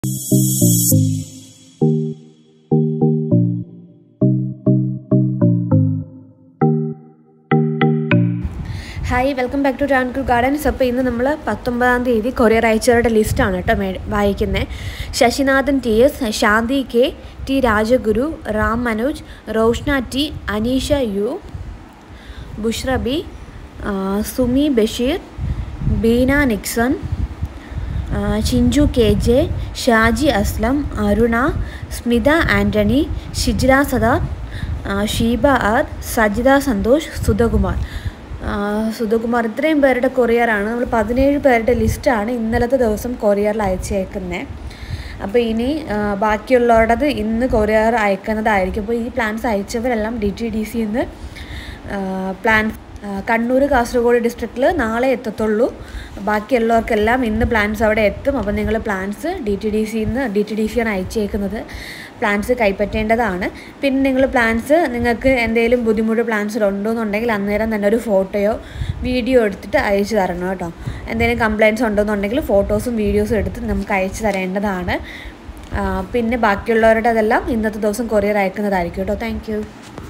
hi welcome back to Travancore gardens അപ്പോൾ ഇന്ന് നമ്മൾ പത്തൊമ്പതാം തീയതി കൊറിയർ അയച്ചവരുടെ ലിസ്റ്റാണ് കേട്ടോ മേ വായിക്കുന്നത് Sasinathan T S Shanthi K T Rajaguru Ram Manoj Roshna T Aneesha U Bushrabi ആ, സുമി ബഷീർ ബീന നിക്സൺ ആ, Chinchu K J Shaji Aslam Aruna Smitha Antony Shijra Sadar ആ, ഷീബ ആർ സജിത സന്തോഷ് സുധകുമാർ ആ, സുധകുമാർ ഇത്രയും പേരുടെ കൊറിയറാണ് നമ്മൾ പതിനേഴ് പേരുടെ ലിസ്റ്റാണ് ഇന്നലത്തെ ദിവസം കൊറിയറിൽ അയച്ചേക്കുന്നത് അപ്പോൾ ഇനി ആ, ബാക്കിയുള്ളവരുടേത് ഇന്ന് കൊറിയർ അയക്കുന്നതായിരിക്കും അപ്പോൾ ഈ പ്ലാൻസ് അയച്ചവരെല്ലാം ഡി ടി ഡി സിന്ന് പ്ലാൻ ആ, കണ്ണൂർ കാസർഗോഡ് ഡിസ്ട്രിക്റ്റിൽ നാളെ എത്തത്തുള്ളൂ ബാക്കിയുള്ളവർക്കെല്ലാം ഇന്ന് പ്ലാൻസ് അവിടെ എത്തും അപ്പോൾ നിങ്ങൾ പ്ലാൻസ് ഡി ടി ഡി സിന്ന് ഡി ടി ഡി സിയാണ് അയച്ചേക്കുന്നത് പ്ലാൻസ് കൈപ്പറ്റേണ്ടതാണ് പിന്നെ നിങ്ങൾ പ്ലാൻസ് നിങ്ങൾക്ക് എന്തെങ്കിലും ബുദ്ധിമുട്ട് പ്ലാൻസിൽ ഉണ്ടോയെന്നുണ്ടെങ്കിൽ അന്നേരം തന്നെ ഒരു ഫോട്ടോയോ വീഡിയോ എടുത്തിട്ട് അയച്ചു തരണം കേട്ടോ എന്തെങ്കിലും കംപ്ലയിൻസ് ഉണ്ടെന്നുണ്ടെങ്കിൽ ഫോട്ടോസും വീഡിയോസും എടുത്ത് നമുക്ക് അയച്ചു തരേണ്ടതാണ് ആ, പിന്നെ ബാക്കിയുള്ളവരുടെ അതെല്ലാം ഇന്നത്തെ ദിവസം കൊറിയർ അയക്കുന്നതായിരിക്കും കേട്ടോ താങ്ക്